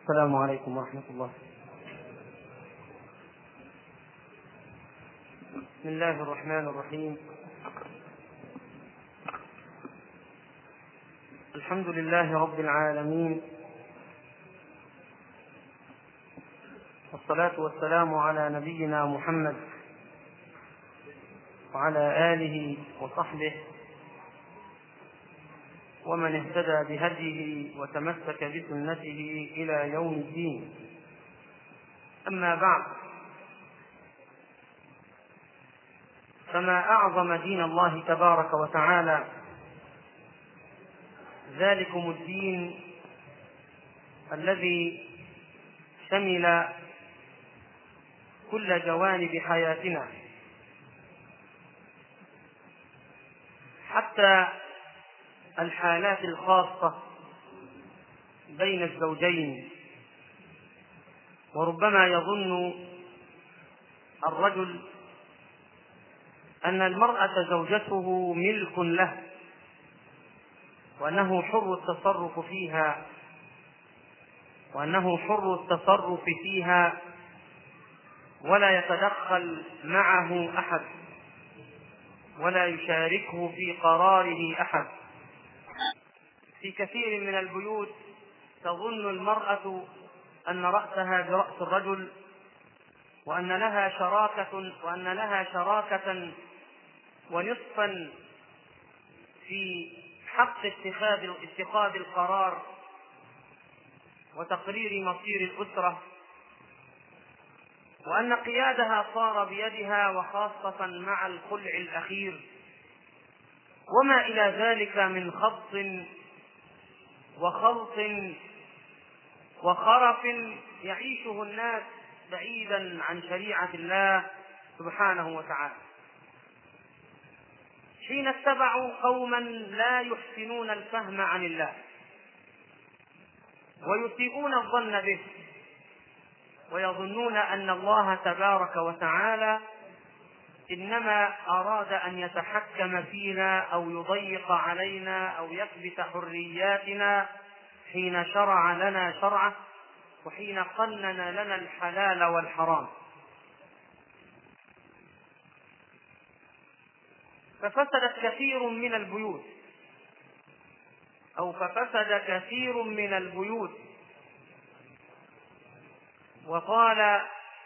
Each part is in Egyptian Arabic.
السلام عليكم ورحمة الله بسم الله الرحمن الرحيم الحمد لله رب العالمين والصلاة والسلام على نبينا محمد وعلى آله وصحبه ومن اهتدى بهديه وتمسك بسنته إلى يوم الدين أما بعد فما أعظم دين الله تبارك وتعالى ذلكم الدين الذي شمل كل جوانب حياتنا حتى الحالات الخاصة بين الزوجين وربما يظن الرجل أن المرأة زوجته ملك له وأنه حر التصرف فيها وأنه حر التصرف فيها ولا يتدخل معه أحد ولا يشاركه في قراره أحد في كثير من البيوت تظن المرأة أن رأسها برأس الرجل وأن لها شراكة وأن لها شراكة ونصفا في حق اتخاذ اتخاذ القرار وتقرير مصير الأسرة وأن قيادها صار بيدها وخاصة مع الخلع الأخير وما إلى ذلك من خبط وخلط وخرف يعيشه الناس بعيدا عن شريعة الله سبحانه وتعالى حين اتبعوا قوما لا يحسنون الفهم عن الله ويسيئون الظن به ويظنون ان الله تبارك وتعالى انما اراد ان يتحكم فينا او يضيق علينا او يكبت حرياتنا حين شرع لنا شرعه وحين قنن لنا الحلال والحرام ففسدت كثير من البيوت او ففسد كثير من البيوت وقال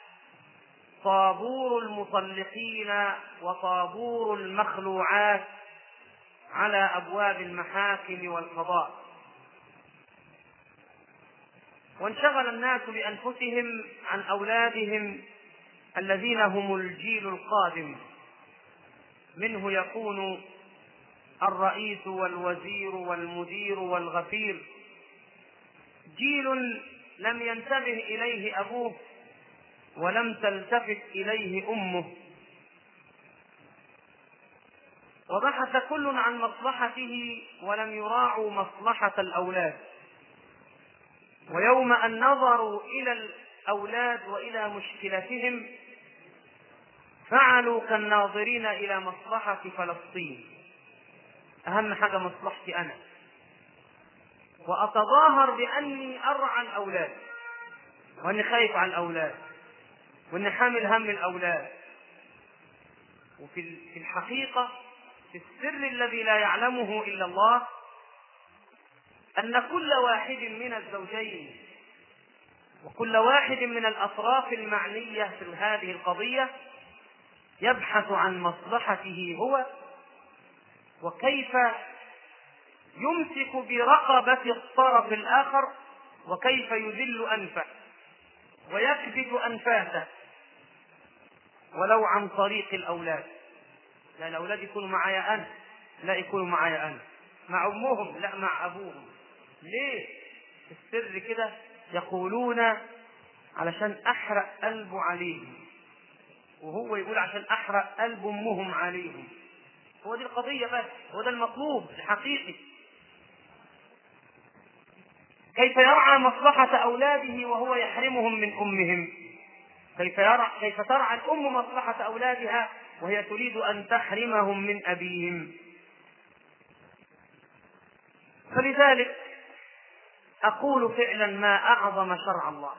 طابور المطلقين وطابور المخلوعات على ابواب المحاكم والقضاء وانشغل الناس بانفسهم عن اولادهم الذين هم الجيل القادم منه يكون الرئيس والوزير والمدير والغفير جيل لم ينتبه اليه ابوه ولم تلتفت اليه امه وبحث كل عن مصلحته ولم يراعوا مصلحه الاولاد ويوم ان نظروا الى الاولاد والى مشكلتهم فعلوا كالناظرين الى مصلحه فلسطين اهم حاجه مصلحتي انا واتظاهر باني ارعى الاولاد واني خايف على الاولاد واني حامل هم الاولاد وفي في الحقيقه في السر الذي لا يعلمه الا الله ان كل واحد من الزوجين وكل واحد من الاطراف المعنيه في هذه القضيه يبحث عن مصلحته هو وكيف يمسك برقبة الطرف الآخر وكيف يذل أنفه ويكبت أنفاسه ولو عن طريق الأولاد لا الأولاد يكونوا معايا أنا لا يكونوا معايا أنا مع أمهم لا مع أبوهم ليه في السر كده يقولون علشان أحرق قلبه عليهم وهو يقول عشان أحرق قلب أمهم عليهم هو دي القضية بس هو ده المطلوب الحقيقي كيف يرعى مصلحة أولاده وهو يحرمهم من أمهم كيف يرعى كيف ترعى الأم مصلحة أولادها وهي تريد أن تحرمهم من أبيهم فلذلك أقول فعلا ما أعظم شرع الله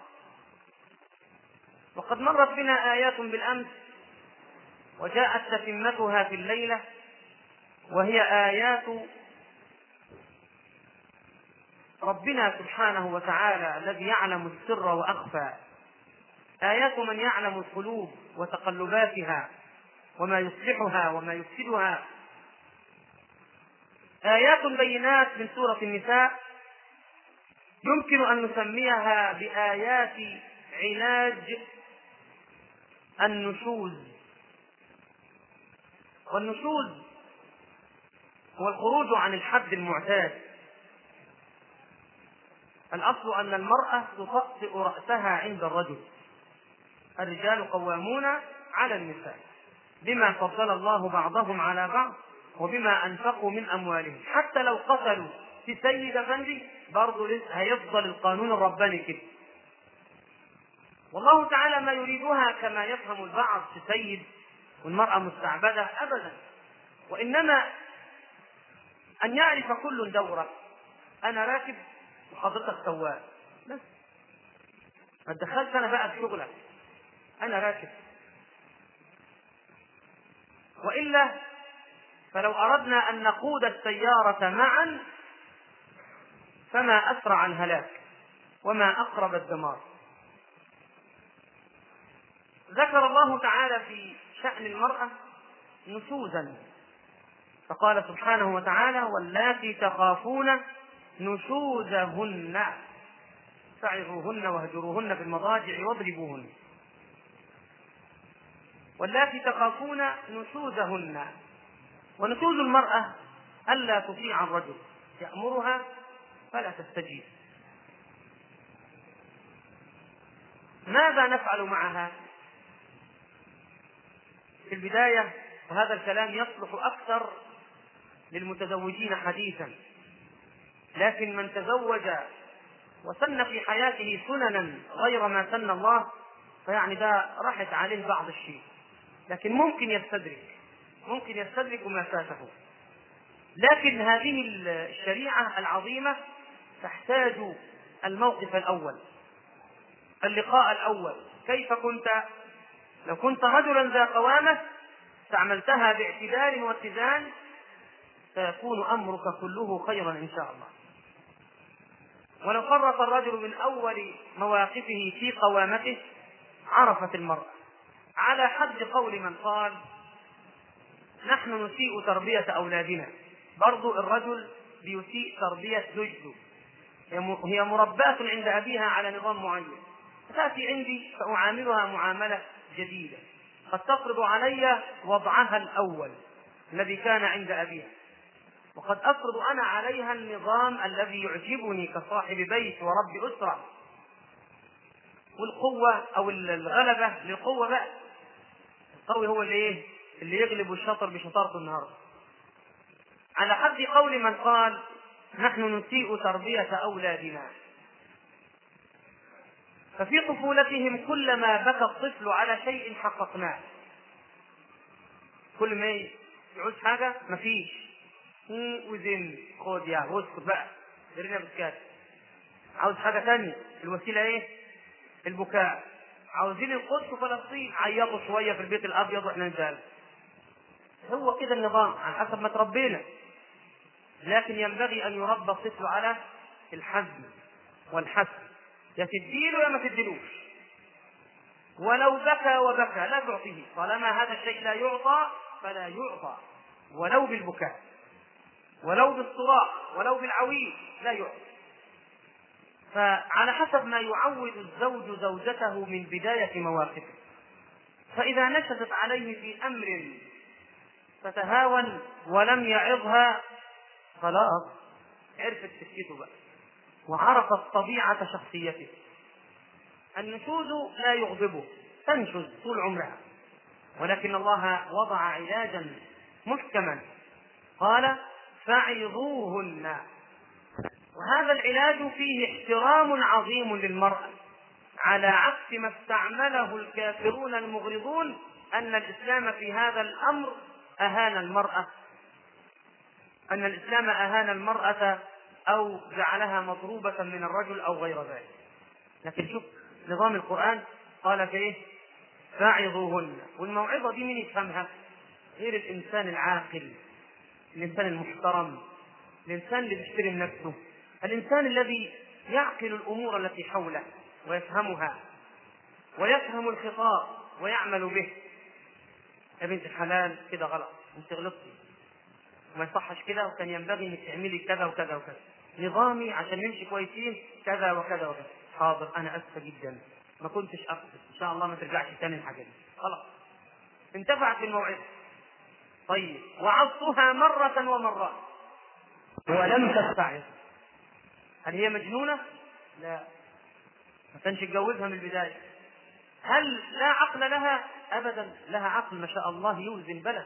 وقد مرت بنا آيات بالأمس وجاءت تتمتها في الليلة وهي آيات ربنا سبحانه وتعالى الذي يعلم السر وأخفى آيات من يعلم القلوب وتقلباتها وما يصلحها وما يفسدها آيات بينات من سورة النساء يمكن أن نسميها بآيات علاج النشوز والنشوز هو الخروج عن الحد المعتاد الأصل أن المرأة تطأطئ رأسها عند الرجل الرجال قوامون على النساء بما فضل الله بعضهم على بعض وبما أنفقوا من أموالهم حتى لو قتلوا في سيد أفندي برضه هيفضل القانون الرباني كده والله تعالى ما يريدها كما يفهم البعض في سيد والمرأة مستعبدة أبدا وإنما أن يعرف كل دوره أنا راكب وحضرتك سواق بس ما تدخلش أنا بقى في شغلك أنا راكب وإلا فلو أردنا أن نقود السيارة معا فما أسرع الهلاك وما أقرب الدمار ذكر الله تعالى في شأن المرأة نشوزا فقال سبحانه وتعالى واللاتي تخافون نشوزهن فعظوهن واهجروهن في المضاجع واضربوهن واللاتي تخافون نشوزهن ونشوز المرأة ألا تطيع الرجل يأمرها فلا تستجيب ماذا نفعل معها في البداية وهذا الكلام يصلح أكثر للمتزوجين حديثا لكن من تزوج وسن في حياته سننا غير ما سن الله فيعني ده راحت عليه بعض الشيء لكن ممكن يستدرك ممكن يستدرك ما فاته لكن هذه الشريعة العظيمة تحتاج الموقف الأول اللقاء الأول كيف كنت لو كنت رجلا ذا قوامة استعملتها باعتدال واتزان سيكون أمرك كله خيرا إن شاء الله ولو فرط الرجل من أول مواقفه في قوامته عرفت المرأة على حد قول من قال نحن نسيء تربية أولادنا برضو الرجل بيسيء تربية زوجته هي مرباة عند أبيها على نظام معين تأتي عندي فأعاملها معاملة جديدة قد تفرض علي وضعها الأول الذي كان عند أبيها وقد أفرض أنا عليها النظام الذي يعجبني كصاحب بيت ورب أسرة والقوة أو الغلبة للقوة بقى القوي هو اللي إيه؟ اللي يغلب الشطر بشطارته النهارده على حد قول من قال نحن نسيء تربية أولادنا ففي طفولتهم كلما بكى الطفل على شيء حققناه كل ما يعوز حاجة مفيش وزن خد يا واسكت بقى درينا بسكات عاوز حاجة تانية الوسيلة ايه؟ البكاء عاوزين القدس وفلسطين عيطوا شوية في البيت الأبيض واحنا نزال هو كده النظام على حسب ما تربينا لكن ينبغي أن يربى الطفل على الحزم والحسم يا تديله يا ما تديلوش ولو بكى وبكى لا تعطيه طالما هذا الشيء لا يعطى فلا يعطى ولو بالبكاء ولو بالصراخ ولو بالعويل لا يعطى فعلى حسب ما يعود الزوج زوجته من بداية مواقفه فإذا نشزت عليه في أمر فتهاون ولم يعظها خلاص عرفت سكته بقى وعرفت طبيعة شخصيته النشوز لا يغضبه تنشز طول عمرها ولكن الله وضع علاجا محكما قال فعظوهن وهذا العلاج فيه احترام عظيم للمرأة على عكس ما استعمله الكافرون المغرضون أن الإسلام في هذا الأمر أهان المرأة أن الإسلام أهان المرأة أو جعلها مضروبة من الرجل أو غير ذلك لكن شوف نظام القرآن قال في إيه؟ فاعظوهن والموعظة دي مين يفهمها؟ غير الإنسان العاقل الإنسان المحترم الإنسان اللي بيحترم نفسه الإنسان الذي يعقل الأمور التي حوله ويفهمها ويفهم الخطاب ويعمل به يا بنت الحلال كده غلط انت غلطتي وما يصحش كده وكان ينبغي انك تعملي كذا وكذا وكذا نظامي عشان نمشي كويسين كذا وكذا وكذا حاضر انا اسفه جدا ما كنتش اقصد ان شاء الله ما ترجعش تاني الحاجه دي خلاص انتفعت الموعظه طيب وعظتها مرة ومرات ولم تستعظ هل هي مجنونة؟ لا ما كانش اتجوزها من البداية هل لا عقل لها؟ أبدا لها عقل ما شاء الله يوزن بلد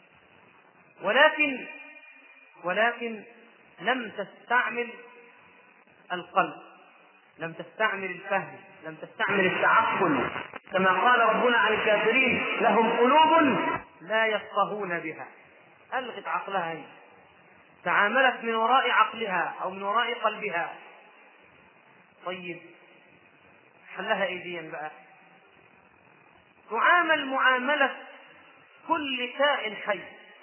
ولكن ولكن لم تستعمل القلب لم تستعمل الفهم لم تستعمل التعقل كما قال ربنا عن الكافرين لهم قلوب لا يفقهون بها ألغت عقلها هي تعاملت من وراء عقلها أو من وراء قلبها طيب حلها ايديا بقى تعامل معاملة كل كائن حي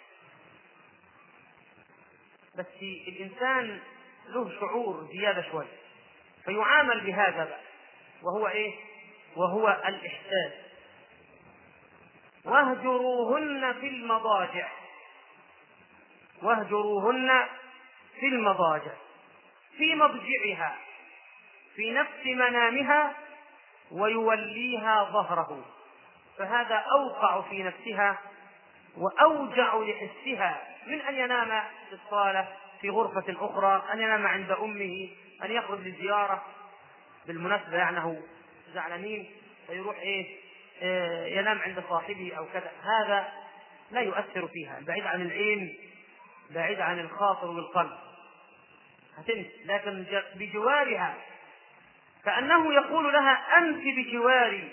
بس الإنسان له شعور زيادة شوي فيعامل بهذا بقى وهو إيه؟ وهو الإحساس واهجروهن في المضاجع واهجروهن في المضاجع في مضجعها في نفس منامها ويوليها ظهره فهذا اوقع في نفسها واوجع لحسها من ان ينام في الصاله في غرفه اخرى ان ينام عند امه ان يخرج لزياره بالمناسبه يعني هو زعلانين فيروح ايه آه، ينام عند صاحبه او كذا هذا لا يؤثر فيها بعيد عن العين بعيد عن الخاطر والقلب هتنسى لكن بجوارها كأنه يقول لها أنت بجواري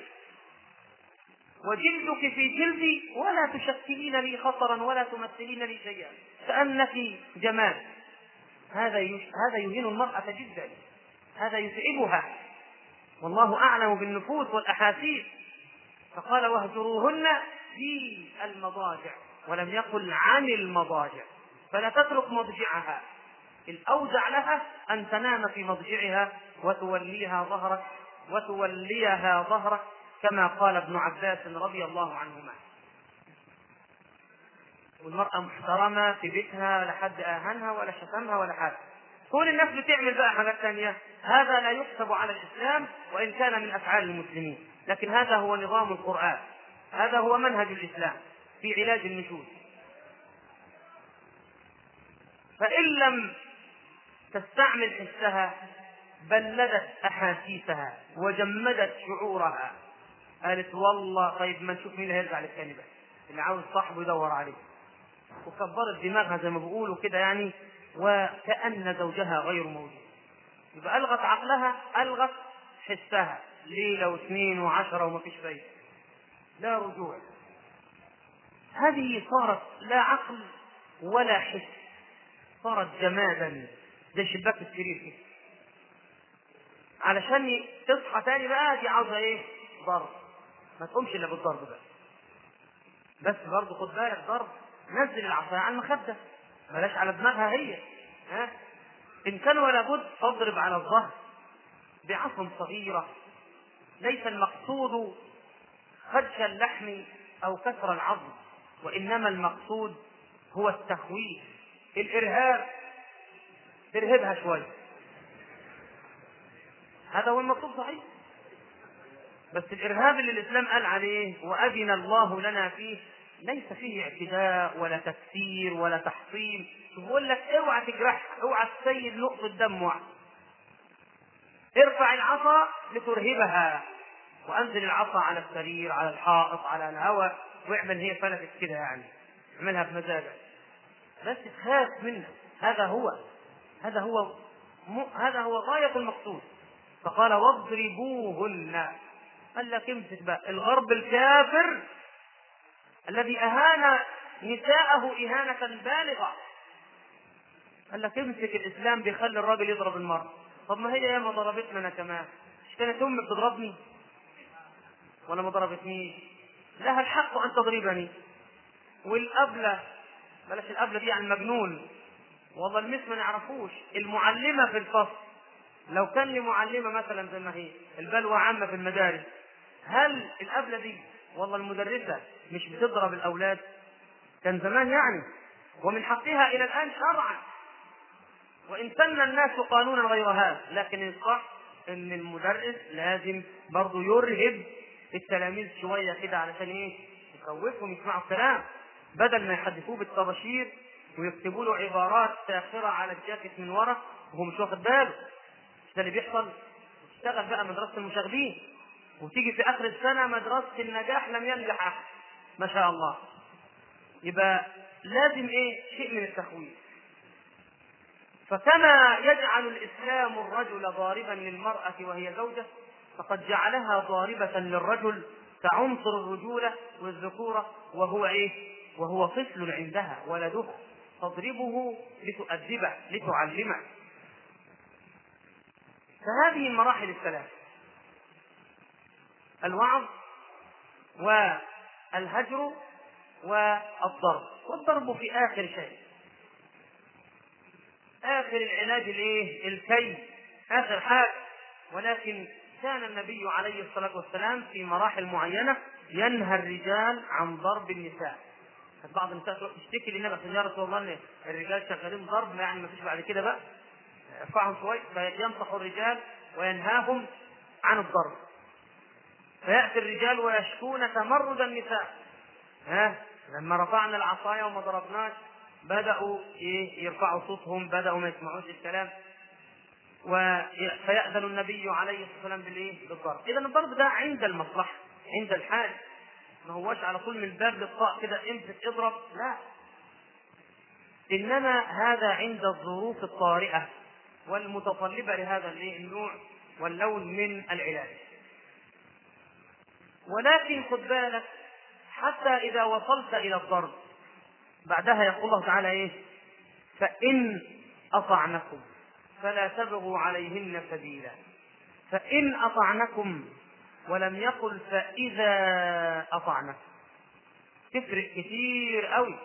وجلدك في جلدي ولا تشكلين لي خطرا ولا تمثلين لي شيئا كأنك جمال هذا هذا يهين المرأة جدا هذا يتعبها والله أعلم بالنفوس والأحاسيس فقال واهجروهن في المضاجع ولم يقل عن المضاجع فلا تترك مضجعها الأوجع لها أن تنام في مضجعها وتوليها ظهرك وتوليها ظهرك كما قال ابن عباس رضي الله عنهما والمرأة محترمة في بيتها لا حد آهنها ولا شتمها ولا حاجة كل الناس بتعمل بقى حاجات ثانية هذا لا يحسب على الإسلام وإن كان من أفعال المسلمين لكن هذا هو نظام القرآن هذا هو منهج الإسلام في علاج النشوز فإن لم تستعمل حسها بلدت أحاسيسها وجمدت شعورها قالت والله طيب ما نشوف مين اللي هيرجع للثاني بقى اللي عاوز صاحبه يدور عليه وكبرت دماغها زي ما بيقولوا كده يعني وكأن زوجها غير موجود يبقى ألغت عقلها ألغت حسها ليلة واثنين وعشرة وما فيش فايدة لا رجوع هذه صارت لا عقل ولا حس صارت جمادا زي شباك السرير كده علشان تصحى تاني بقى دي عاوزه ايه؟ ضرب ما تقومش الا بالضرب بقى بس برضه خد بالك ضرب نزل العصايه على المخده بلاش على دماغها هي ها ان كان ولا بد فاضرب على الظهر بعصا صغيره ليس المقصود خدش اللحم او كسر العظم وانما المقصود هو التخويف الارهاب ترهبها شويه هذا هو المطلوب صحيح بس الارهاب اللي الاسلام قال عليه واذن الله لنا فيه ليس فيه اعتداء ولا تكسير ولا تحصيل بيقول لك اوعى تجرحها اوعى تسيل نقطه دم واحد ارفع العصا لترهبها وانزل العصا على السرير على الحائط على الهواء واعمل هي فلتت كده يعني اعملها بمزاجك بس تخاف منها هذا هو هذا هو م... هذا هو غاية المقصود فقال واضربوهن قال لك امسك بقى الغرب الكافر الذي أهان نساءه إهانة بالغة قال لك امسك الاسلام بيخلي الراجل يضرب المرأة طب ما هي ياما ضربتنا انا كمان مش كانت امي بتضربني ولا ما ضربتنيش لها الحق ان تضربني والابله بلاش الابله دي عن مجنون والله المس ما نعرفوش المعلمه في الفصل لو كان لي معلمه مثلا زي ما هي البلوى عامه في المدارس هل الابله دي والله المدرسه مش بتضرب الاولاد كان زمان يعني ومن حقها الى الان شرعا وان سن الناس قانونا غير هذا لكن الصح ان المدرس لازم برضه يرهب التلاميذ شويه كده علشان ايه يخوفهم يسمعوا الكلام بدل ما يحدثوه بالطباشير ويكتبوا له عبارات ساخره على الجاكيت من ورا وهو مش واخد باله مش ده اللي بيحصل تشتغل بقى مدرسه المشاغبين وتيجي في اخر السنه مدرسه النجاح لم ينجح احد ما شاء الله يبقى لازم ايه شيء من التخويف فكما يجعل الاسلام الرجل ضاربا للمراه وهي زوجه فقد جعلها ضاربه للرجل كعنصر الرجوله والذكوره وهو ايه وهو طفل عندها ولده تضربه لتؤدبه لتعلمه فهذه المراحل الثلاث الوعظ والهجر والضرب والضرب في اخر شيء اخر العلاج الايه الكي اخر حاجه ولكن كان النبي عليه الصلاه والسلام في مراحل معينه ينهى الرجال عن ضرب النساء بعض النساء تروح تشتكي للنبي عشان يا رسول الله ان الرجال شغالين ضرب يعني ما فيش بعد كده بقى ارفعهم شوي فينصح الرجال وينهاهم عن الضرب فياتي الرجال ويشكون تمرد النساء ها لما رفعنا العصايه وما ضربناش بداوا ايه يرفعوا صوتهم بداوا ما يسمعوش الكلام فيأذن النبي عليه الصلاه والسلام بالايه؟ بالضرب، اذا الضرب ده عند المصلحه، عند الحاجه، ما هوش على طول من الباب للطاق كده امسك اضرب، لا. انما هذا عند الظروف الطارئه والمتطلبه لهذا النوع واللون من العلاج. ولكن خد بالك حتى إذا وصلت إلى الضرب بعدها يقول الله تعالى إيه فإن أطعنكم فلا تبغوا عليهن سبيلا فإن أطعنكم ولم يقل فإذا أطعنكم تفرق كتير قوي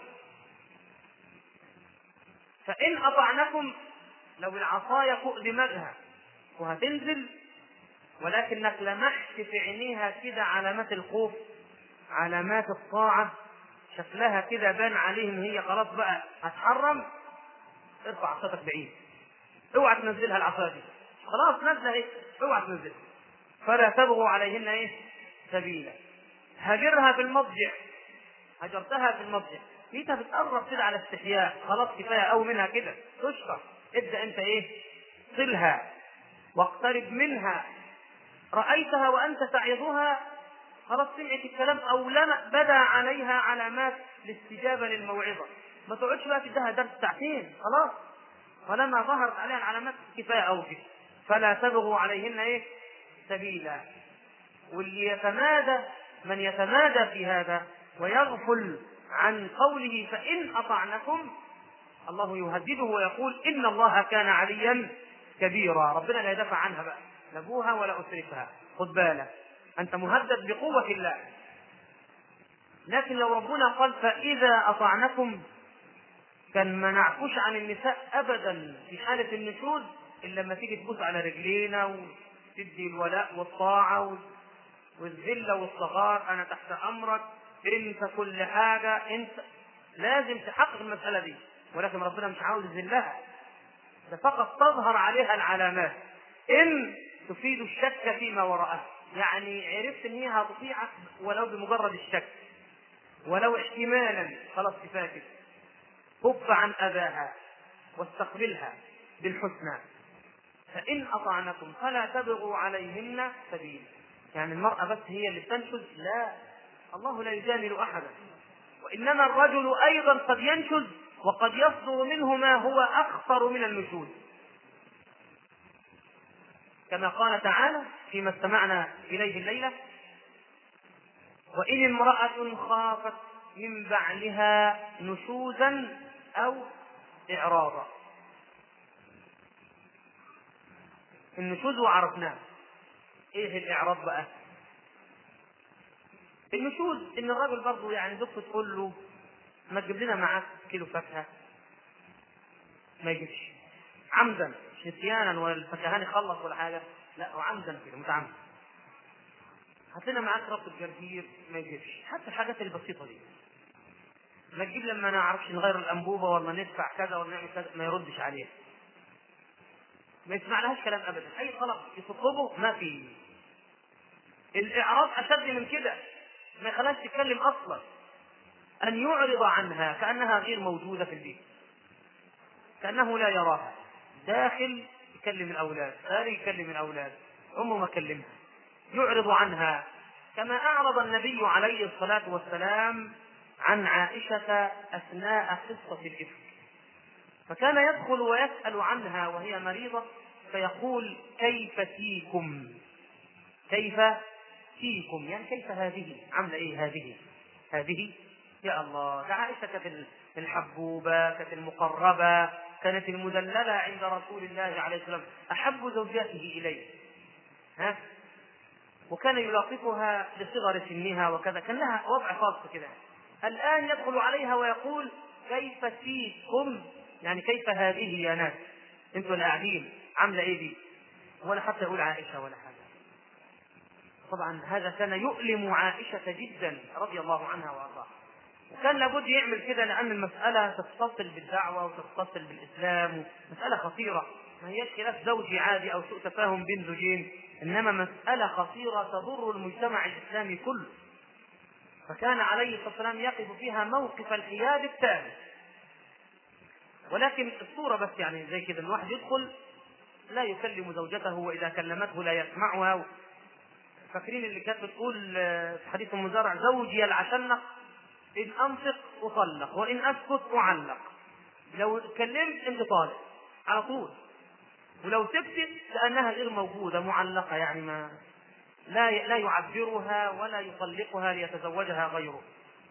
فإن أطعنكم لو العصاية فوق دماغها وهتنزل ولكنك لمحت في عينيها كده علامات الخوف علامات الطاعة شكلها كده بان عليه ان هي خلاص بقى هتحرم ارفع عصاك بعيد اوعى تنزلها العصا دي خلاص نزلها ايه اوعى تنزلها فلا تبغوا عليهن ايه سبيلا هاجرها في المضجع هجرتها في المضجع لقيتها بتقرب كده على استحياء خلاص كفايه قوي منها كده تشكر ابدا انت ايه صلها واقترب منها رايتها وانت تعظها خلاص سمعت الكلام او لم بدا عليها علامات الاستجابه للموعظه ما تقعدش بقى تديها درس ساعتين خلاص ولما ظهرت عليها العلامات كفايه او كده فلا تبغوا عليهن ايه سبيلا واللي يتمادى من يتمادى في هذا ويغفل عن قوله فان اطعنكم الله يهدده ويقول ان الله كان عليا كبيرا ربنا لا يدافع عنها بقى لا ابوها ولا اسرتها خد بالك أنت مهدد بقوة الله لكن لو ربنا قال فإذا أطعنكم كان ما نعفوش عن النساء أبدا في حالة النشوز إلا لما تيجي تبوس على رجلينا وتدي الولاء والطاعة والذلة والصغار أنا تحت أمرك أنت كل حاجة أنت لازم تحقق المسألة دي ولكن ربنا مش عاوز يذلها ده فقط تظهر عليها العلامات إن تفيد الشك فيما وراءها يعني عرفت ان هي هتطيعك ولو بمجرد الشك ولو احتمالا خلاص كفايه كده كف عن اذاها واستقبلها بالحسنى فان اطعنكم فلا تبغوا عليهن سبيلا يعني المراه بس هي اللي بتنشز لا الله لا يجامل احدا وانما الرجل ايضا قد ينشز وقد يصدر منه ما هو اخطر من النشوز كما قال تعالى فيما استمعنا إليه الليلة وإن امرأة خافت من بعلها نشوزا أو إعراضا النشوز وعرفناه ايه الاعراض بقى النشوز ان الراجل برضه يعني زوجته تقول له ما تجيب لنا معاك كيلو فاكهه ما يجيبش عمدا مش نسيانا ولا الفكهاني خلص ولا حاجه لا هو عمدا كده متعمد هات لنا معاك ربط الجرجير ما يجيبش حتى الحاجات البسيطه دي ما تجيب لما ما نعرفش نغير الانبوبه ولا ندفع كذا ولا نعمل كذا ما يردش عليها ما يسمع لهاش كلام ابدا اي طلب يطلبه ما في الاعراض اشد من كده ما يخليهاش تتكلم اصلا ان يعرض عنها كانها غير موجوده في البيت كانه لا يراها داخل يكلم الاولاد خارج يكلم الاولاد امه ما كلمها يعرض عنها كما اعرض النبي عليه الصلاه والسلام عن عائشه اثناء قصه الافك فكان يدخل ويسال عنها وهي مريضه فيقول كيف فيكم كيف فيكم يعني كيف هذه عامله ايه هذه هذه يا الله ده عائشه كانت الحبوبه كانت المقربه كانت المدلله عند رسول الله عليه السلام احب زوجاته اليه ها وكان يلاطفها لصغر سنها وكذا كان لها وضع خاص كده الان يدخل عليها ويقول كيف فيكم يعني كيف هذه يا ناس انتوا اللي قاعدين عامله ايه دي ولا حتى يقول عائشه ولا حاجه طبعا هذا كان يؤلم عائشه جدا رضي الله عنها وارضاها وكان لابد يعمل كده لان المساله تتصل بالدعوه وتتصل بالاسلام مساله خطيره ما هيش خلاف زوجي عادي او سوء تفاهم بين زوجين انما مساله خطيره تضر المجتمع الاسلامي كله فكان عليه الصلاه والسلام يقف فيها موقف الحياد التام ولكن الصوره بس يعني زي كده الواحد يدخل لا يكلم زوجته واذا كلمته لا يسمعها فاكرين اللي كانت بتقول في حديث المزارع زوجي العشنق ان انطق اطلق وان اسكت اعلق لو اتكلمت انت طالق على طول ولو سكتت كانها غير موجوده معلقه يعني ما لا لا يعبرها ولا يطلقها ليتزوجها غيره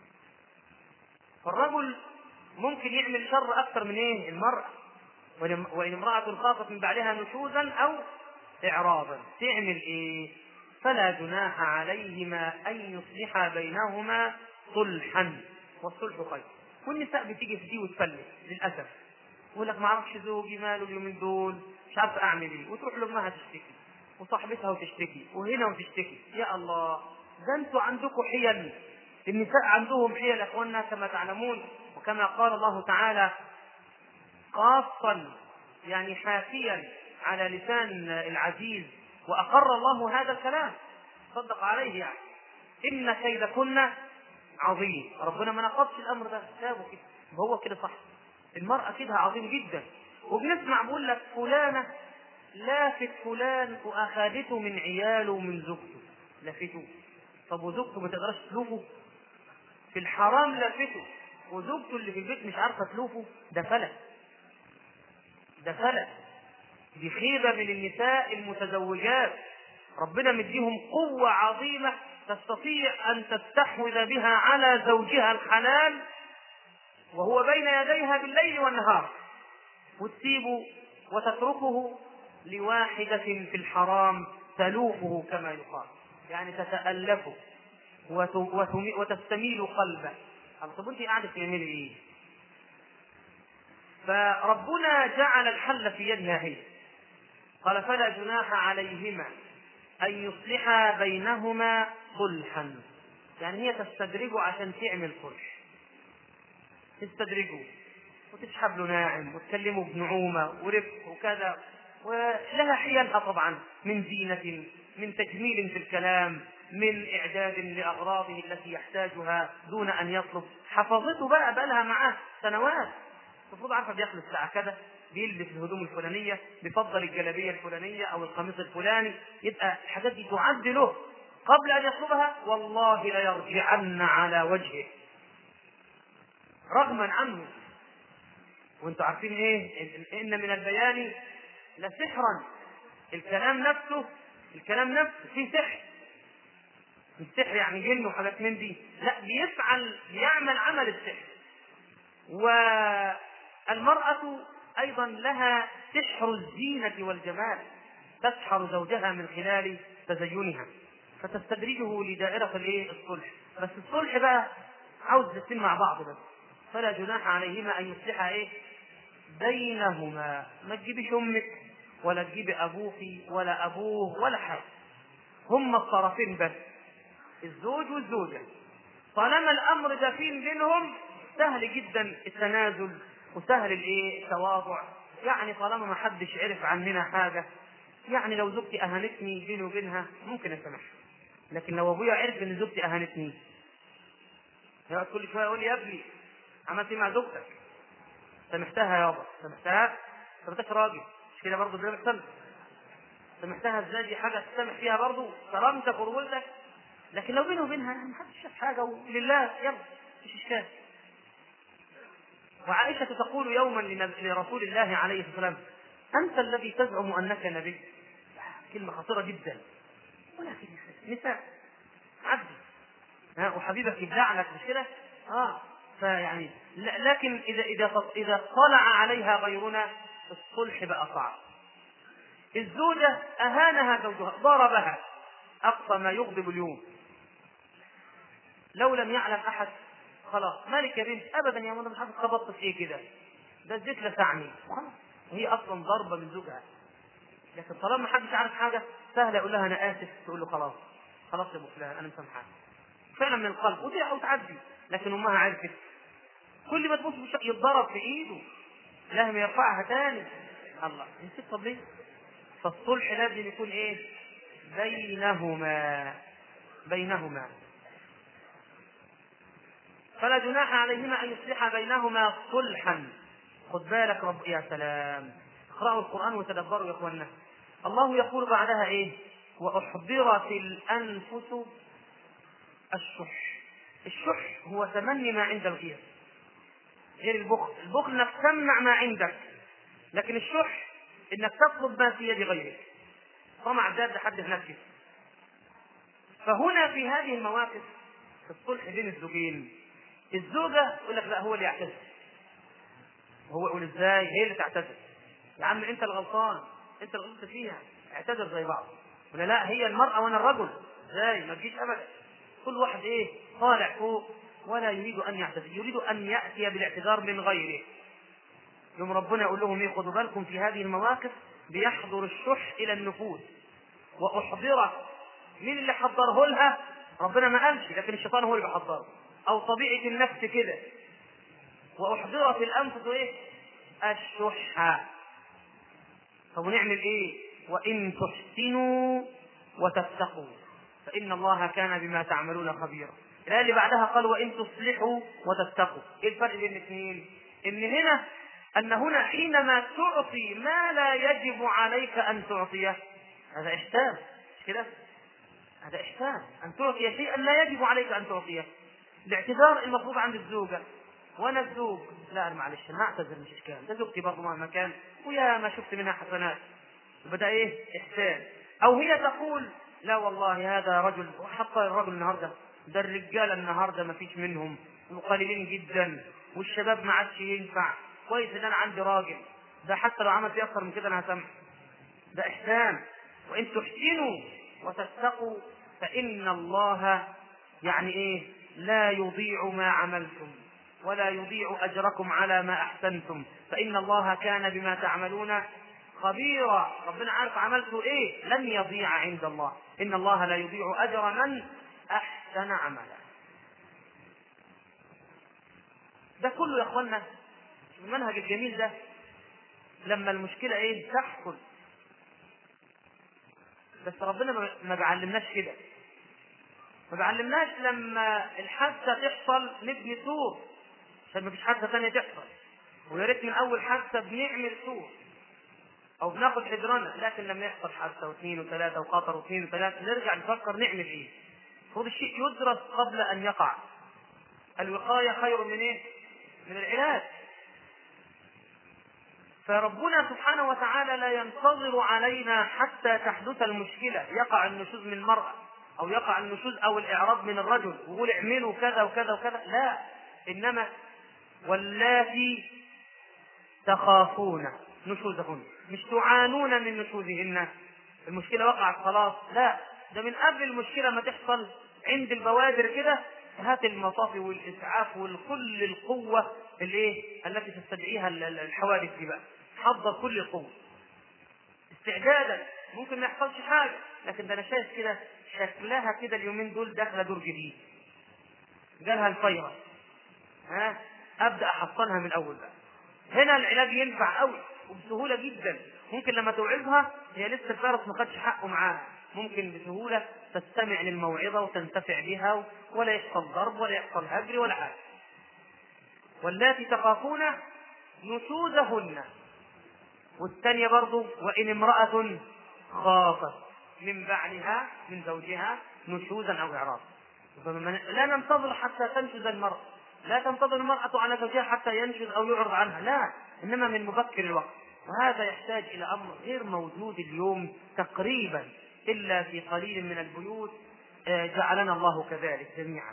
فالرجل ممكن يعمل شر اكثر من ايه المراه وان امراه خافت من بعدها نشوزا او اعراضا تعمل ايه فلا جناح عليهما ان يصلحا بينهما صلحا والصلح خير والنساء بتيجي في دي وتفلت للاسف يقول لك ما اعرفش زوجي ماله اليومين دول مش عارفه اعمل ايه وتروح لامها تشتكي وصاحبتها وتشتكي وهنا وتشتكي يا الله ده انتوا عندكم حيل النساء عندهم حيل يا اخواننا كما تعلمون وكما قال الله تعالى قاصا يعني حافيا على لسان العزيز واقر الله هذا الكلام صدق عليه يعني ان كيدكن عظيم ربنا ما نقضش الامر ده سابه كده هو كده صح المرأة كده عظيم جدا وبنسمع بقول لك فلانة لافت فلان واخذته من عياله ومن زوجته لافته طب وزوجته ما تقدرش تلوفه في الحرام لافته وزوجته اللي في البيت مش عارفه تلوفه ده فلت ده فلت دي خيبة من النساء المتزوجات ربنا مديهم قوة عظيمة تستطيع أن تستحوذ بها على زوجها الحلال وهو بين يديها بالليل والنهار وتسيبه وتتركه لواحدة في الحرام تلوفه كما يقال يعني تتألفه وتستميل قلبه طب انت قاعدة تعملي ايه؟ فربنا جعل الحل في يدها هي قال فلا جناح عليهما أن يصلحا بينهما صلحا يعني هي تستدرجه عشان تعمل صلح تستدرجه وتسحب له ناعم وتكلمه بنعومة ورفق وكذا ولها حيلها طبعا من زينة من تجميل في الكلام من إعداد لأغراضه التي يحتاجها دون أن يطلب حفظته بقى بقى لها معاه سنوات المفروض عارفة بياخد الساعة كذا بيلبس الهدوم الفلانيه بيفضل الجلابيه الفلانيه او القميص الفلاني يبقى الحاجات دي تعد له قبل ان يطلبها والله ليرجعن على وجهه رغما عنه وانتم عارفين ايه ان من البيان لسحرا الكلام نفسه الكلام نفسه فيه سحر مش سحر يعني جن وحاجات من دي لا بيفعل بيعمل عمل السحر والمرأة أيضا لها سحر الزينة والجمال تسحر زوجها من خلال تزينها فتستدرجه لدائرة الايه؟ الصلح بس الصلح بقى عاوز الاثنين مع بعض بس فلا جناح عليهما ان يصلحا ايه؟ بينهما ما تجيبيش امك ولا تجيبي ابوك ولا ابوه ولا حاجه هما الطرفين بس الزوج والزوجه طالما الامر دفين بينهم سهل جدا التنازل وسهل الايه التواضع يعني طالما ما حدش عرف عننا حاجه يعني لو زوجتي اهانتني بيني وبينها ممكن اسامحها لكن لو ابويا عرف ان زوجتي اهانتني يقعد كل شويه يقول لي يا ابني عملت ايه مع زوجتك؟ سامحتها يابا سامحتها حضرتك راجل مش كده برضه ده بيحصل سامحتها ازاي دي حاجه تسامح فيها برضه كرامتك ورجولتك لكن لو بينه وبينها يعني محدش شاف حاجه ولله يلا مش اشكال وعائشة تقول يوما لرسول الله عليه الصلاة والسلام أنت الذي تزعم أنك نبي كلمة خطيرة جدا ولكن نساء عبد ها وحبيبك يبدع لك مش كده؟ اه فيعني لكن اذا اذا اذا طلع عليها غيرنا الصلح بقى صعب. الزوجة أهانها زوجها ضربها أقصى ما يغضب اليوم لو لم يعلم أحد خلاص مالك يا بنت أبدا يا ماما مش عارف خبطت في إيه كده ده الزيت لسعني خلاص هي أصلا ضربة من زوجها لكن طالما ما حدش عارف حاجة سهل يقول لها أنا آسف تقول له خلاص خلاص يا أبو فلان أنا مسامحاك فعلا من القلب ودي أو تعدي لكن أمها عرفت كل ما تبص يتضرب في إيده لازم يرفعها تاني الله نسيت طب ليه؟ فالصلح لازم يكون ايه بينهما بينهما فلا جناح عليهما ان يصلحا بينهما صلحا خد بالك رب يا سلام اقرأوا القرآن وتدبروا يا اخوانا الله يقول بعدها ايه وأحضرت الأنفس الشح الشح هو تمني ما عند الغير غير البخل البخل انك تمنع ما عندك لكن الشح انك تطلب ما في يد غيرك طمع زاد لحد نفسه فهنا في هذه المواقف في الصلح بين الزوجين الزوجة تقول لك لا هو اللي يعتذر هو يقول ازاي هي اللي تعتذر يا عم انت الغلطان انت اللي غلطت فيها اعتذر زي بعض ولا لا هي المرأة وانا الرجل ازاي ما تجيش ابدا كل واحد ايه طالع فوق ولا يريد ان يعتذر يريد ان ياتي بالاعتذار من غيره يوم ربنا يقول لهم ايه خدوا بالكم في هذه المواقف بيحضر الشح الى النفوس واحضرت مين اللي حضره لها ربنا ما قالش لكن الشيطان هو اللي بيحضره او طبيعه النفس كده واحضرت الانفس ايه الشح طب ونعمل ايه وان تحسنوا وتتقوا فان الله كان بما تعملون خبيرا الايه اللي بعدها قال وان تصلحوا وتتقوا ايه الفرق بين الاثنين ان هنا أن هنا حينما تعطي ما لا يجب عليك أن تعطيه هذا إحسان مش كده؟ هذا إحسان أن تعطي شيئا لا يجب عليك أن تعطيه الاعتذار المفروض عند الزوجة وأنا الزوج لا معلش أنا أعتذر مش إشكال ده زوجتي برضه مهما كان ويا ما شفت منها حسنات وبدأ إيه إحسان أو هي تقول لا والله هذا رجل وحتى الرجل النهارده ده الرجال النهارده ما فيش منهم وقليلين جدا والشباب ما عادش ينفع كويس ان انا عندي راجل ده حتى لو عمل فيه اكثر من كده انا هسامحه ده احسان وان تحسنوا وتتقوا فان الله يعني ايه لا يضيع ما عملتم ولا يضيع اجركم على ما احسنتم فان الله كان بما تعملون خبيرا ربنا عارف عملته ايه لن يضيع عند الله ان الله لا يضيع اجر من احسن عملا ده كله يا اخوانا المنهج الجميل ده لما المشكلة ايه تحصل بس ربنا ما بيعلمناش كده ما بيعلمناش لما الحادثة تحصل نبني سور عشان ما فيش حادثة ثانية تحصل ويا ريت من أول حادثة بنعمل سور أو بناخد حجرنا لكن لما يحصل حادثة واثنين وثلاثة وخطر واثنين وثلاثة نرجع نفكر نعمل إيه المفروض الشيء يدرس قبل أن يقع الوقاية خير من إيه؟ من العلاج فربنا سبحانه وتعالى لا ينتظر علينا حتى تحدث المشكلة يقع النشوز من المرأة أو يقع النشوز أو الإعراض من الرجل ويقول اعملوا كذا وكذا وكذا لا إنما واللاتي تخافون نشوزهن مش تعانون من نشوزهن المشكله وقعت خلاص لا ده من قبل المشكله ما تحصل عند البوادر كده هات المطافي والاسعاف وكل القوه الايه التي تستدعيها الحوادث دي بقى حضر كل القوه استعدادا ممكن ما يحصلش حاجه لكن ده انا شايف كده شكلها كده اليومين دول داخله دور جديد جالها الفيروس ها ابدا احصنها من الاول بقى هنا العلاج ينفع قوي وبسهوله جدا ممكن لما توعظها هي لسه الفيروس ما خدش حقه معاها ممكن بسهوله تستمع للموعظه وتنتفع بها ولا يحصل ضرب ولا يحصل هجر ولا حاجه واللاتي تخافون نشوزهن والثانية برضو وإن امرأة خافت من بعدها من زوجها نشوزا أو إعراضا لا ننتظر حتى تنشز المرأة لا تنتظر المرأة على زوجها حتى ينشز أو يعرض عنها لا إنما من مبكر الوقت وهذا يحتاج إلى أمر غير موجود اليوم تقريبا إلا في قليل من البيوت آه، جعلنا الله كذلك جميعا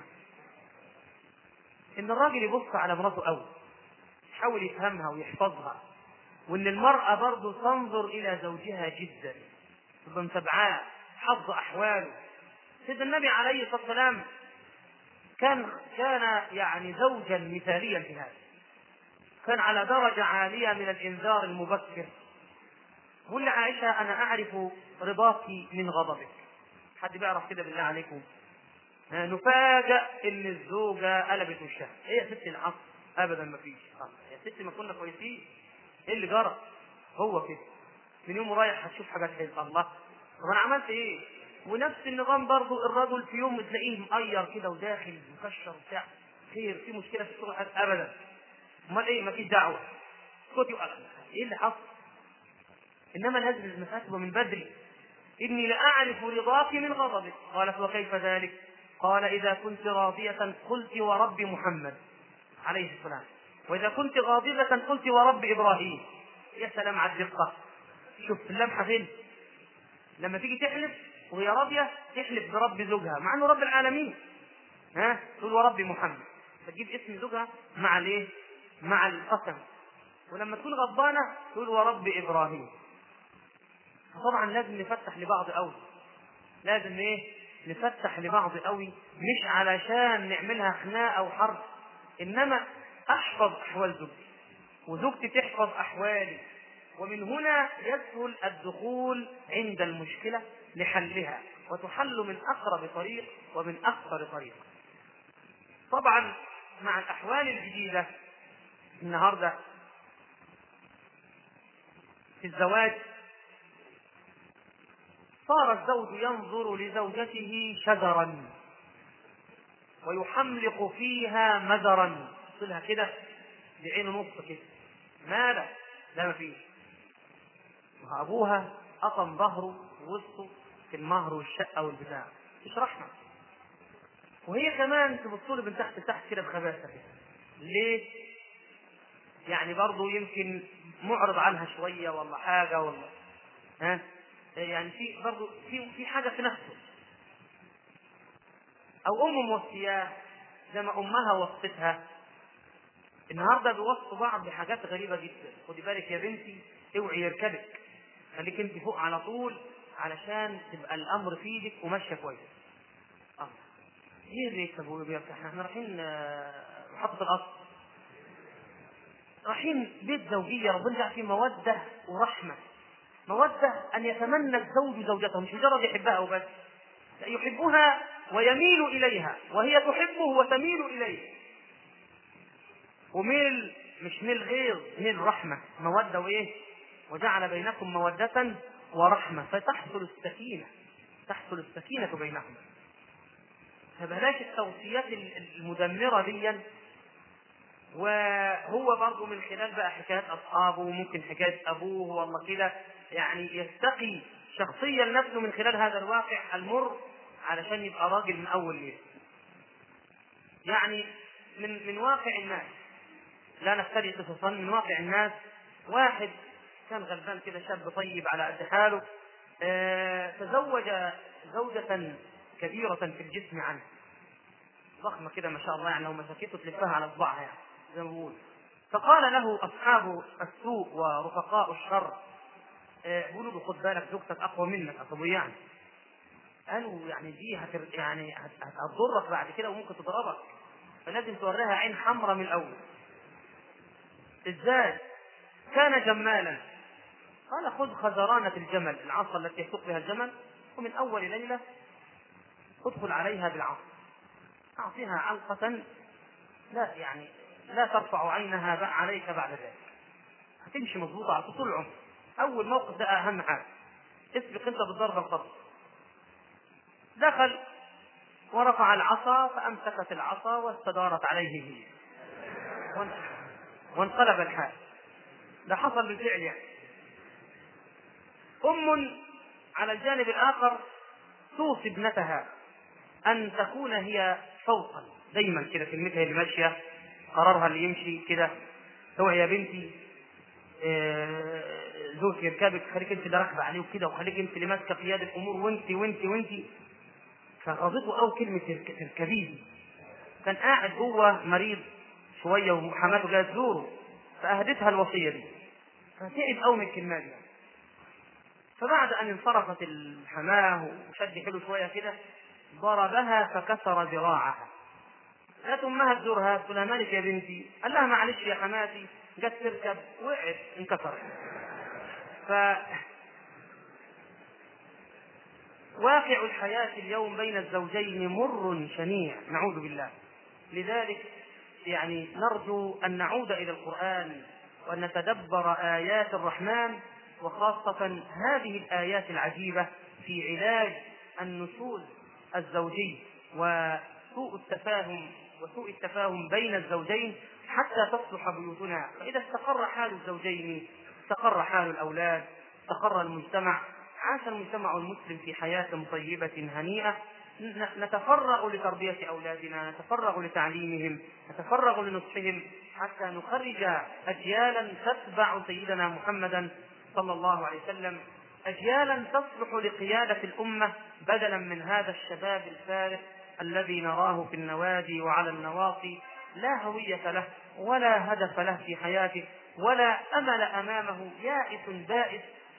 إن الراجل يبص على مراته قوي يحاول يفهمها ويحفظها وإن المرأة برضه تنظر إلى زوجها جدا تبقى متابعاه حفظ أحواله سيدنا النبي عليه الصلاة والسلام كان كان يعني زوجا مثاليا في هذا كان على درجة عالية من الإنذار المبكر قل عائشة أنا أعرف رضاك من غضبك حد بيعرف كده بالله عليكم نفاجأ إن الزوجة قلبت وشها إيه يا ستي العصر أبدا ما فيش يا ستي ما كنا كويسين إيه اللي جرى هو كده من يوم رايح هتشوف حاجات حلوة الله طب أنا عملت إيه ونفس النظام برضه الرجل في يوم تلاقيه مقير كده وداخل مكشر وبتاع خير في مشكله في الشغل ابدا امال ايه ما فيش دعوه اسكتي ايه اللي حصل انما لازم المساله من بدري اني لاعرف رضاك من غضبك قالت وكيف ذلك قال اذا كنت راضيه قلت ورب محمد عليه السلام واذا كنت غاضبه قلت ورب ابراهيم يا سلام على الدقه شوف اللمحه فين لما تيجي تحلف وهي راضيه تحلف برب زوجها مع انه رب العالمين ها تقول ورب محمد فتجيب اسم زوجها مع الايه؟ مع القسم ولما تكون غضبانه تقول ورب ابراهيم طبعا لازم نفتح لبعض قوي لازم ايه نفتح لبعض قوي مش علشان نعملها خناقه وحرب انما احفظ احوال زوجتي وزوجتي تحفظ احوالي ومن هنا يسهل الدخول عند المشكله لحلها وتحل من اقرب طريق ومن اخطر طريق طبعا مع الاحوال الجديده النهارده في الزواج صار الزوج ينظر لزوجته شجرا ويحملق فيها مدرا لها كده بعين نص كده ماذا لا ما فيش وابوها قطم ظهره ووسطه في المهر والشقه والبتاع مش رحمه وهي كمان تبص من تحت تحت كده بخباثه كده ليه؟ يعني برضه يمكن معرض عنها شويه ولا حاجه ولا ها يعني في برضه في في حاجه في نفسه او ام موصياه زي ما امها وصفتها النهارده بيوصوا بعض بحاجات غريبه جدا خدي بالك يا بنتي اوعي يركبك خليك انت فوق على طول علشان تبقى الامر في ايدك وماشيه كويس اه ايه اللي يكسبوا احنا رايحين آه، محطه القصر رايحين بيت زوجيه ربنا جعل فيه موده ورحمه موده ان يتمنى الزوج زوجته مش مجرد يحبها وبس يحبها ويميل اليها وهي تحبه وتميل اليه وميل مش ميل غيظ ميل رحمه موده وايه وجعل بينكم موده ورحمة فتحصل السكينة تحصل السكينة بينهم فبلاش التوصيات المدمرة دي وهو برضه من خلال بقى حكايات أصحابه وممكن حكاية أبوه والله كده يعني يستقي شخصيا نفسه من خلال هذا الواقع المر علشان يبقى راجل من أول ليل يعني من من واقع الناس لا نفتري قصصا من واقع الناس واحد كان غلبان كده شاب طيب على قد حاله آه تزوج زوجة كبيرة في الجسم عنه ضخمة كده ما شاء الله يعني لو مسكته تلفها على اصبعها يعني زي ما بقول فقال له اصحاب السوء ورفقاء الشر آه، بيقولوا له خد بالك زوجتك اقوى منك اصل يعني قالوا يعني دي هتر يعني هتضرك بعد كده وممكن تضربك فلازم توريها عين حمراء من الاول ازاي كان جمالا قال خذ خزرانة الجمل العصا التي يسوق بها الجمل ومن أول ليلة ادخل عليها بالعصا أعطيها علقة لا يعني لا ترفع عينها عليك بعد ذلك هتمشي مضبوطة على طول العمر أول موقف ده أهم حاجة اسبق أنت بالضربة القصر دخل ورفع العصا فأمسكت العصا واستدارت عليه هي وانقلب الحال ده حصل بالفعل يعني أم على الجانب الآخر توصي ابنتها أن تكون هي فوقا دايما كده كلمتها اللي ماشية قرارها اللي يمشي كده هو يا بنتي آه، زوجك يركبك خليك انت اللي راكبه عليه وكده وخليك انت اللي ماسكه في يد الامور وانت وانت وانت فغضته قوي كلمه تركبيه كان قاعد جوه مريض شويه وحماته جايه تزوره فاهدتها الوصيه دي فتعب قوي من الكلمه دي فبعد ان انصرفت الحماه وشد حلو شويه كده ضربها فكسر ذراعها جت امها تزورها تقول لها مالك يا بنتي قال لها معلش يا حماتي جت تركب وقعت انكسرت ف واقع الحياة اليوم بين الزوجين مر شنيع نعوذ بالله لذلك يعني نرجو أن نعود إلى القرآن وأن نتدبر آيات الرحمن وخاصة هذه الآيات العجيبة في علاج النشوز الزوجي وسوء التفاهم وسوء التفاهم بين الزوجين حتى تصلح بيوتنا فإذا استقر حال الزوجين استقر حال الأولاد استقر المجتمع عاش المجتمع المسلم في حياة طيبة هنيئة نتفرغ لتربية أولادنا نتفرغ لتعليمهم نتفرغ لنصحهم حتى نخرج أجيالا تتبع سيدنا محمدا صلى الله عليه وسلم أجيالا تصلح لقيادة الأمة بدلا من هذا الشباب الفارغ الذي نراه في النوادي وعلى النواصي لا هوية له ولا هدف له في حياته ولا أمل أمامه يائس بائس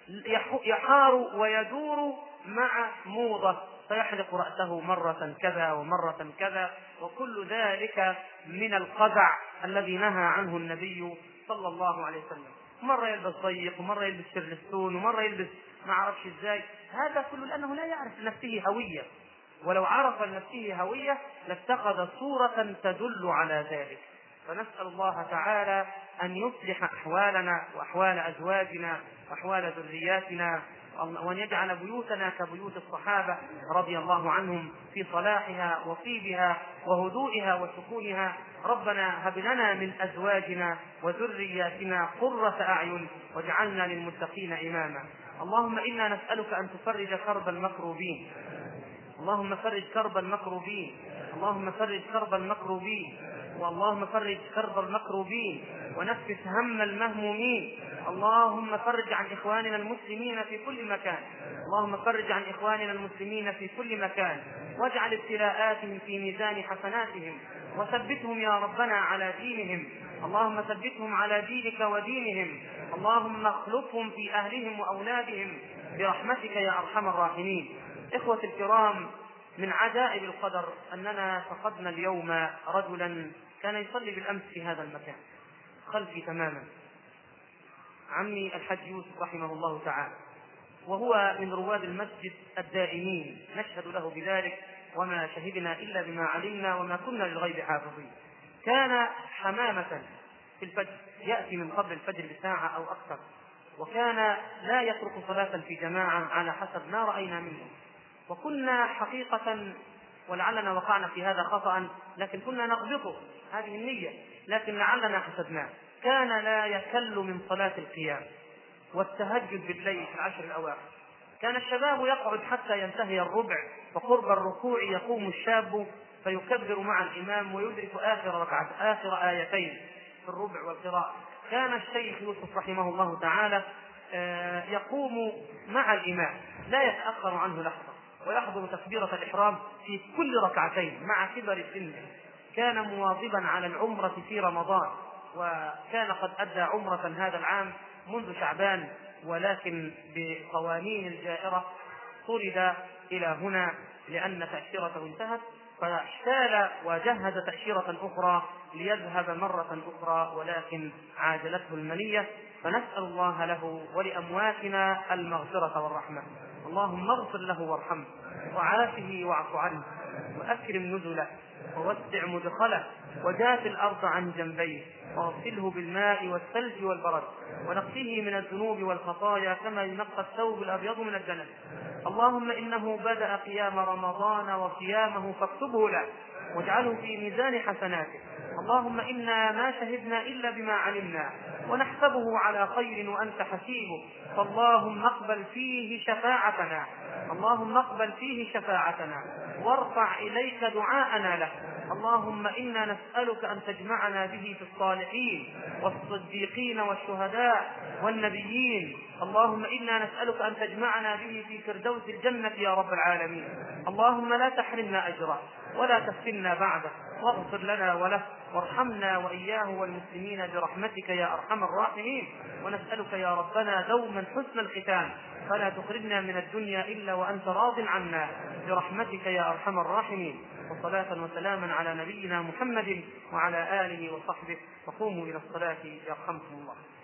يحار ويدور مع موضة فيحلق رأسه مرة كذا ومرة كذا وكل ذلك من القزع الذي نهى عنه النبي صلى الله عليه وسلم مرة يلبس ضيق ومرة يلبس شرلستون ومرة يلبس ما اعرفش ازاي هذا كله لانه لا يعرف لنفسه هوية ولو عرف لنفسه هوية لاتخذ صورة تدل على ذلك فنسأل الله تعالى أن يصلح أحوالنا وأحوال أزواجنا وأحوال ذرياتنا وأن يجعل بيوتنا كبيوت الصحابة رضي الله عنهم في صلاحها وطيبها وهدوئها وسكونها ربنا هب لنا من أزواجنا وذرياتنا قرة أعين واجعلنا للمتقين إماما اللهم إنا نسألك أن تفرج كرب المكروبين اللهم فرج كرب المكروبين اللهم فرج كرب المكروبين واللهم فرج كرب المكروبين ونفس هم المهمومين اللهم فرج عن اخواننا المسلمين في كل مكان اللهم فرج عن اخواننا المسلمين في كل مكان واجعل ابتلاءاتهم في ميزان حسناتهم وثبتهم يا ربنا على دينهم اللهم ثبتهم على دينك ودينهم اللهم اخلفهم في اهلهم واولادهم برحمتك يا ارحم الراحمين اخوه الكرام من عجائب القدر اننا فقدنا اليوم رجلا كان يصلي بالامس في هذا المكان خلفي تماما عمي الحج يوسف رحمه الله تعالى وهو من رواد المسجد الدائمين نشهد له بذلك وما شهدنا الا بما علمنا وما كنا للغيب حافظين كان حمامه في الفجر ياتي من قبل الفجر بساعه او اكثر وكان لا يترك صلاه في جماعه على حسب ما راينا منه وكنا حقيقه ولعلنا وقعنا في هذا خطأ لكن كنا نضبطه هذه النية لكن لعلنا حسبناه كان لا يكل من صلاة القيام والتهجد بالليل في العشر الأواخر كان الشباب يقعد حتى ينتهي الربع وقرب الركوع يقوم الشاب فيكبر مع الإمام ويدرك آخر ركعة آخر آيتين في الربع والقراءة كان الشيخ يوسف رحمه الله تعالى آه، يقوم مع الإمام لا يتأخر عنه لحظة ويحضر تكبيرة الإحرام في كل ركعتين مع كبر سنه كان مواظبا على العمرة في رمضان وكان قد أدى عمرة هذا العام منذ شعبان ولكن بقوانين الجائرة طرد إلى هنا لأن تأشيرته انتهت فاحتال وجهز تأشيرة أخرى ليذهب مرة أخرى ولكن عاجلته المنية فنسأل الله له ولأمواتنا المغفرة والرحمة اللهم اغفر له وارحمه وعافه واعف عنه وأكرم نزله ووسع مدخله وجاف الأرض عن جنبيه واغسله بالماء والثلج والبرد ونقيه من الذنوب والخطايا كما ينقى الثوب الأبيض من الدنس اللهم إنه بدأ قيام رمضان وصيامه فاكتبه له واجعله في ميزان حسناته اللهم إنا ما شهدنا إلا بما علمنا ونحسبه على خير وأنت حسيبه فاللهم اقبل فيه شفاعتنا اللهم اقبل فيه شفاعتنا وارفع إليك دعاءنا له اللهم إنا نسألك أن تجمعنا به في الصالحين والصديقين والشهداء والنبيين اللهم إنا نسألك أن تجمعنا به في فردوس الجنة يا رب العالمين اللهم لا تحرمنا أجره ولا تفتنا بعده واغفر لنا وله وارحمنا وإياه والمسلمين برحمتك يا أرحم الراحمين ونسألك يا ربنا دوما حسن الختام فلا تخرجنا من الدنيا إلا وأنت راض عنا برحمتك يا أرحم الراحمين وصلاة وسلاما على نبينا محمد وعلى آله وصحبه وقوموا إلى الصلاة يرحمكم الله